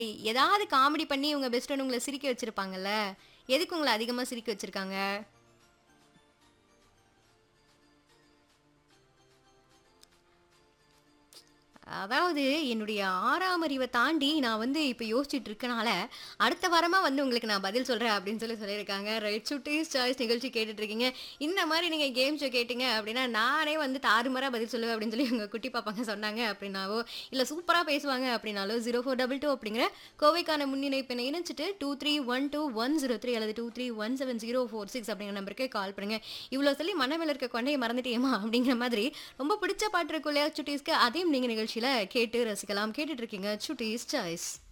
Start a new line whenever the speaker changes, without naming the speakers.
ஏதாவது காமெடி பண்ணி உங்க பெஸ்ட் ஃப்ரெண்ட் உங்கள சிரிக்க வச்சிருப்பாங்கல்ல. எதுக்கு உங்கள அதிகமா சிரிக்க வச்சிருக்காங்க? அதாவது என்னுடைய 6ஆம் அறிவ தாண்டி நான் வந்து இப்ப யோசிச்சுட்டு இருக்கனால, அடுத்த வாரமா வந்து உங்களுக்கு நான் பதில் சொல்றேன் அப்படின்னு சொல்லி சொல்லியிருக்காங்க. ரைட் சுட்டீஸ் சாய்ஸ் நிகழ்ச்சி கேட்டுட்டு இருக்கீங்க. இந்த மாரி நீங்க கேம் ஷோ கேட்டீங்க அப்படின்னா, நானே வந்து தாறுமாறா பதில் சொல்லுவேன் அப்படின்னு சொல்லி உங்க குட்டி பாப்பாங்க சொன்னாங்க அப்படின்னாவோ, இல்ல சூப்பரா பேசுவாங்க அப்படின்னாலோ 0422 அப்படிங்கிற கோவைக்கான முன்னிணைப்பினை இணைச்சுட்டு 2312 அல்லது 23170446 அப்படிங்கிற நம்பருக்கு கால் பண்ணுங்க. இவ்வளோ சொல்லி மனಮೇல இருக்க கொண்டைய மறந்துட்டியேம்மா அப்படிங்கிற மாதிரி ரொம்ப பிடிச்ச பாட்டு இருக்கும் இல்லையா சுட்டீஸ்க்கு, அதையும் நீங்க நிகழ்ச்சியில கேட்டு ரசிக்கலாம். கேட்டுட்டு இருக்கீங்க சுட்டீஸ் சாய்ஸ்.